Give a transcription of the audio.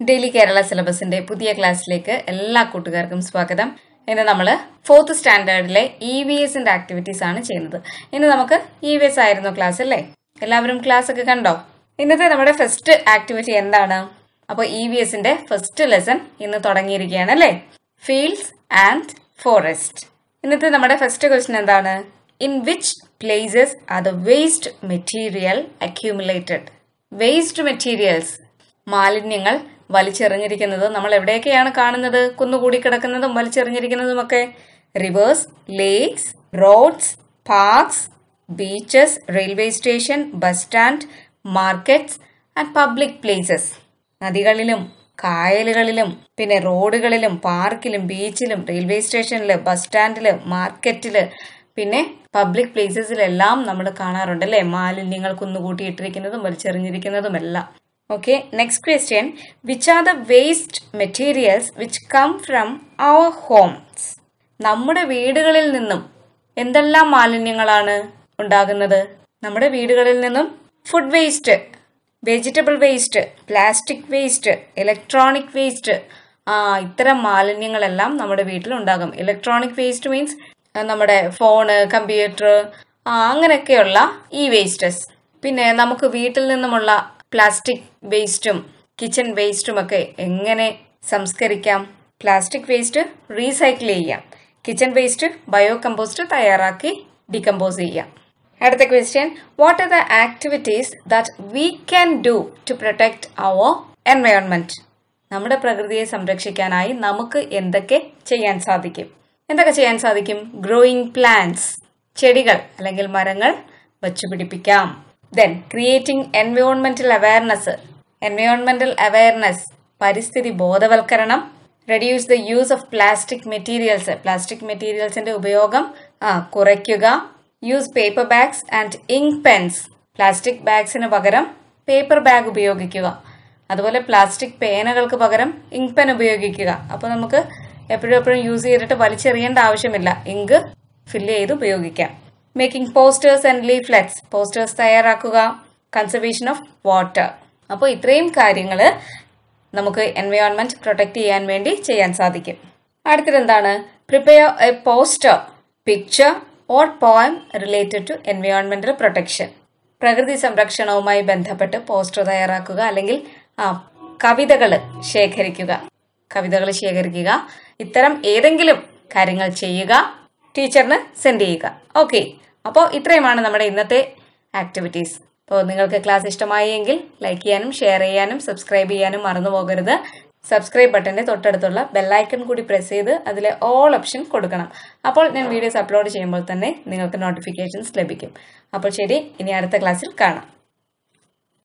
daily Kerala സിലബസിന്റെ പുതിയ ക്ലാസ്സിലേക്ക് എല്ലാ കൂട്ടുകാർക്കും സ്വാഗതം ഇന്ന് നമ്മൾ ഫോർത്ത് സ്റ്റാൻഡേർഡിലെ ഇ വി എസിന്റെ ആക്ടിവിറ്റീസ് ആണ് ചെയ്യുന്നത് ഇന്ന് നമുക്ക് ഇ വി എസ് ആയിരുന്നു ക്ലാസ് അല്ലേ എല്ലാവരും ക്ലാസ് ഒക്കെ കണ്ടോ ഇന്നത്തെ നമ്മുടെ ഫസ്റ്റ് ആക്ടിവിറ്റി എന്താണ് അപ്പോൾ ഇ വി എസിന്റെ ഫസ്റ്റ് ലെസൺ ഇന്ന് തുടങ്ങിയിരിക്കുകയാണ് അല്ലേ ഫീൽഡ്സ് ആൻഡ് ഫോറസ്റ്റ് ഇന്നത്തെ നമ്മുടെ ഫസ്റ്റ് ക്വസ്റ്റ്യൻ എന്താണ് in which places are the waste material accumulated waste materials മാലിന്യങ്ങൾ വലിച്ചെറിഞ്ഞിരിക്കുന്നത് നമ്മൾ എവിടെയൊക്കെയാണ് കാണുന്നത് കുന്നുകൂടി കിടക്കുന്നതും വലിച്ചെറിഞ്ഞിരിക്കുന്നതുമൊക്കെ rivers lakes roads parks beaches railway station bus stand markets and public places നദികളിലും കായലുകളിലും പിന്നെ റോഡുകളിലും പാർക്കിലും ബീച്ചിലും റെയിൽവേ സ്റ്റേഷനിൽ ബസ് സ്റ്റാൻഡില് മാർക്കറ്റില് പിന്നെ പബ്ലിക് പ്ലേസസിലെല്ലാം നമ്മൾ കാണാറുണ്ട് അല്ലേ മാലിന്യങ്ങൾ കുന്നുകൂട്ടിയിട്ടിരിക്കുന്നതും വലിച്ചെറിഞ്ഞിരിക്കുന്നതും എല്ലാം okay next question which are the waste materials which come from our homes നമ്മുടെ വീടുകളിൽ നിന്നും എന്തെല്ലാം മാലിന്യങ്ങളാണ് ഉണ്ടാകുന്നത് നമ്മുടെ വീടുകളിൽ നിന്നും food waste vegetable waste plastic waste electronic waste ആ ഇത്തരം മാലിന്യങ്ങളെല്ലാം നമ്മുടെ വീട്ടിൽ ഉണ്ടാകും ഇലക്ട്രോണിക് വേസ്റ്റ് മീൻസ് നമ്മുടെ ഫോണ് കമ്പ്യൂട്ടർ അങ്ങനെയൊക്കെയുള്ള ഈ വേസ്റ്റസ് പിന്നെ നമുക്ക് വീട്ടിൽ നിന്നുമുള്ള പ്ലാസ്റ്റിക് വേസ്റ്റും കിച്ചൺ വേസ്റ്റും ഒക്കെ എങ്ങനെ സംസ്കരിക്കാം പ്ലാസ്റ്റിക് വേസ്റ്റ് റീസൈക്കിൾ ചെയ്യാം കിച്ചൺ വേസ്റ്റ് ബയോ കമ്പോസ്റ്റ് തയ്യാറാക്കി ഡികമ്പോസ് ചെയ്യാം അടുത്ത question what are the activities that we can do to protect our environment നമ്മുടെ പ്രകൃതിയെ സംരക്ഷിക്കാനായി നമുക്ക് എന്തൊക്കെ ചെയ്യാൻ സാധിക്കും എന്തൊക്കെ ചെയ്യാൻ സാധിക്കും ഗ്രോയിങ് പ്ലാന്റ്സ് ചെടികൾ അല്ലെങ്കിൽ മരങ്ങൾ വച്ചുപിടിപ്പിക്കാം ദെൻ ക്രിയേറ്റിംഗ് എൻവയോൺമെന്റൽ അവയർനെസ് എൻവയോൺമെന്റൽ അവയർനെസ് പരിസ്ഥിതി ബോധവൽക്കരണം reduce the use of plastic materials plastic മെറ്റീരിയൽസിന്റെ ഉപയോഗം ആ കുറയ്ക്കുക use paper bags and ink Pence plastic ബാഗ്സിന് പകരം പേപ്പർ ബാഗ് ഉപയോഗിക്കുക അതുപോലെ പ്ലാസ്റ്റിക് പേനകൾക്ക് പകരം ഇങ്ക് പെൻ ഉപയോഗിക്കുക അപ്പോൾ നമുക്ക് എപ്പോഴും എപ്പോഴും യൂസ് ചെയ്തിട്ട് വലിച്ചെറിയേണ്ട ആവശ്യമില്ല ഇങ്ക് ഫില്ല് ചെയ്ത് ഉപയോഗിക്കാം making posters and leaflets posters തയ്യാറാക്കുക കൺസർവേഷൻ ഓഫ് വാട്ടർ അപ്പോൾ ഇത്രയും കാര്യങ്ങൾ നമുക്ക് എൻവയോൺമെന്റ് പ്രൊട്ടക്ട് ചെയ്യാൻ വേണ്ടി ചെയ്യാൻ സാധിക്കും അടുത്തത് എന്താണ് prepare a poster picture or poem related to എൻവയോൺമെന്റൽ പ്രൊട്ടക്ഷൻ പ്രകൃതി സംരക്ഷണവുമായി ബന്ധപ്പെട്ട് പോസ്റ്റർ തയ്യാറാക്കുക അല്ലെങ്കിൽ ആ കവിതകൾ ശേഖരിക്കുക കവിതകൾ ശേഖരിക്കുക ഇത്തരം ഏതെങ്കിലും കാര്യങ്ങൾ ചെയ്യുക ടീച്ചറിന് സെൻഡ് ചെയ്യുക ഓക്കെ അപ്പോൾ ഇത്രയുമാണ് നമ്മുടെ ഇന്നത്തെ ആക്ടിവിറ്റീസ് അപ്പോൾ നിങ്ങൾക്ക് ക്ലാസ് ഇഷ്ടമായി എങ്കിൽ ലൈക്ക് ചെയ്യാനും ഷെയർ ചെയ്യാനും സബ്സ്ക്രൈബ് ചെയ്യാനും മറന്നു പോകരുത് സബ്സ്ക്രൈബ് ബട്ടന്റെ തൊട്ടടുത്തുള്ള ബെല്ലൈക്കൺ കൂടി പ്രസ് ചെയ്ത് അതിൽ ഓൾ ഓപ്ഷൻ കൊടുക്കണം അപ്പോൾ ഞാൻ വീഡിയോസ് അപ്ലോഡ് ചെയ്യുമ്പോൾ തന്നെ നിങ്ങൾക്ക് നോട്ടിഫിക്കേഷൻസ് ലഭിക്കും അപ്പോൾ ശരി ഇനി അടുത്ത ക്ലാസ്സിൽ കാണാം